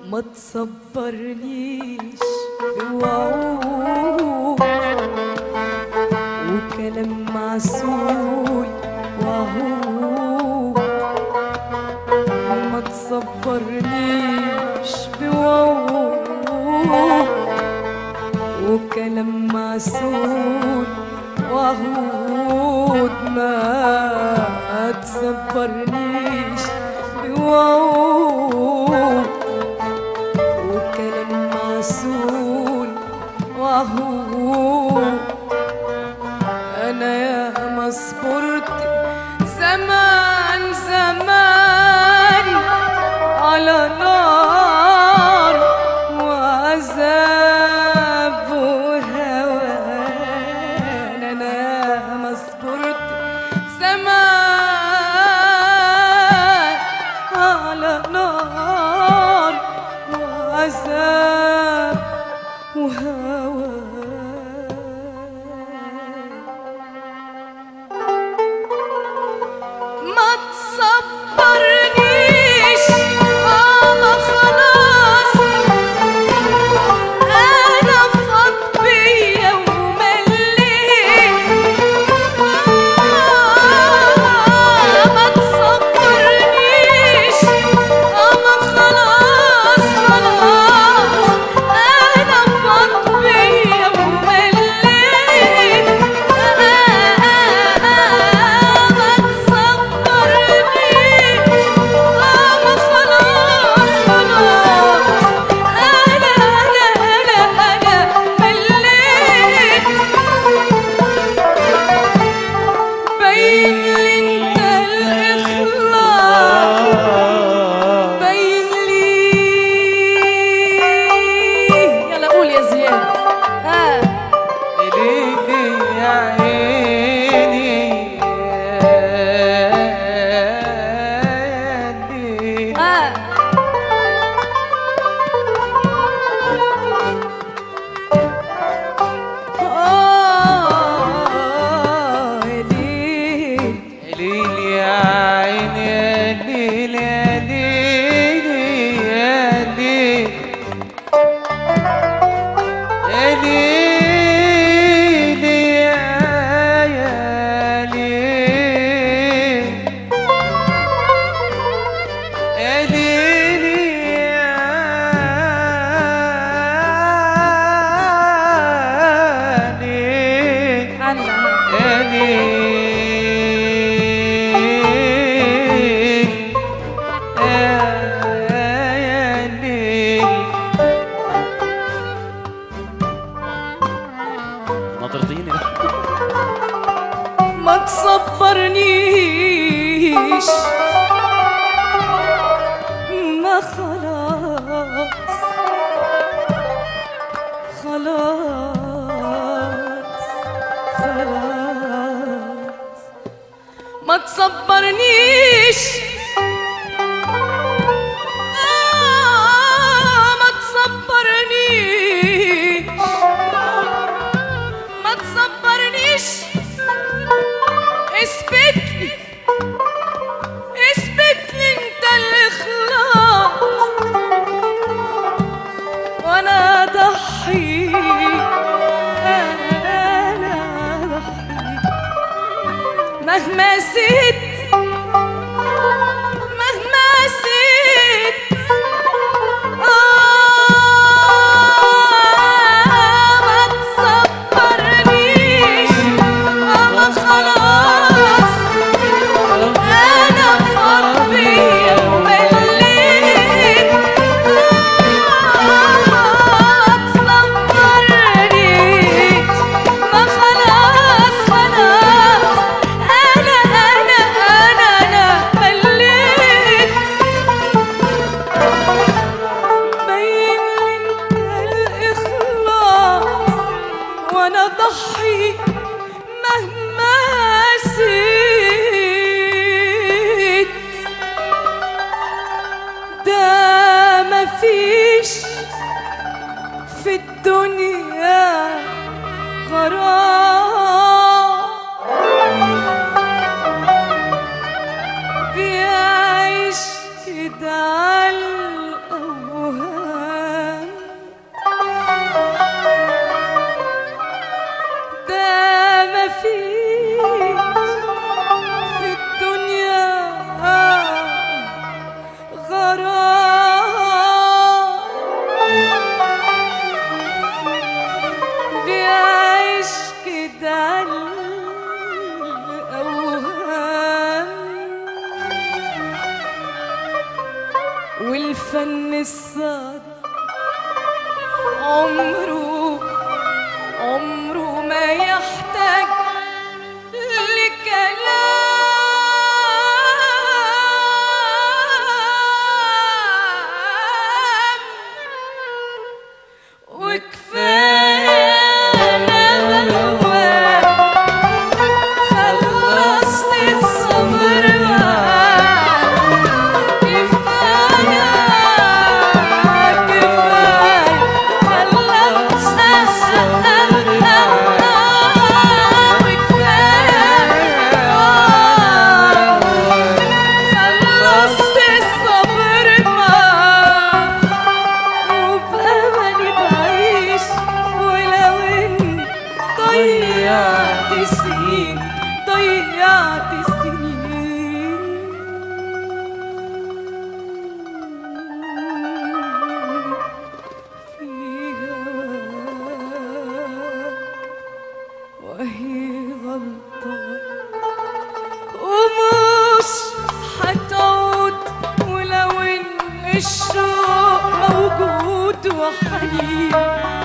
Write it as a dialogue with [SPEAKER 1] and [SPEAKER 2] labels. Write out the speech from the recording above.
[SPEAKER 1] ما تصبرنيش بوعود وكلام معسول وهو ما تصبرنيش بوعود وكلام معسول وهود ما تصبرنيش بوعود وكلام معسول وهو انا يا ما صبرت زمان زمان على نار وعذاب وهوان انا يا ما صبرت زمان على نار وعذاب وهوان ما تصبرنيش اه ما خلاص انا فاض بيا ومليت آه ما تصبرنيش اه ما خلاص خلاص انا فاض بيا ومليت ما تصبرنيش اه ما خلاص خلاص انا انا انا انا مليت بين لي انت الاخلاص بين لي يلا قول يا زياد ها
[SPEAKER 2] ليلي يا عيني يا ليلي
[SPEAKER 1] ها آه يا ليل
[SPEAKER 2] ليلي يا عيني يا ليلي يا ليلي يا ليلي يا ليلي يا يا ليلي يا ليلي يا ليلي
[SPEAKER 1] عنها
[SPEAKER 2] ناطرتيني
[SPEAKER 1] ما تصبرنيش ما خلاص خلاص خلاص ما تصبرنيش آه ما تصبرنيش ما تصبرنيش اثبت لي اثبت لي انت الاخلاص وانا ضحي انا ضحي مهما زدت مهما زدت آه ما تصبرنيش آه ما خلاص أنا فربي ومليت آه تصبرنيش ما خلاص خلاص أنا أنا أنا أنا مليت بين لي انت الاخلاص وانا ضحي مهما زدت ده مفيش في الدنيا غرام بيعيش كده عالأوهام والفن الصاد عمره عمره ما يحتاج لكلام وكفاية أنا بهواك خلصت الصبر معاك كفاية كفاية خلصت الصبر معاك خلصت الصبر معاك وبأملي بعيش ولو إني ضيعت سنين ضيعت سنين في هواك وهي غلطة ومش حتعود ولو ان الشوق موجود وحنين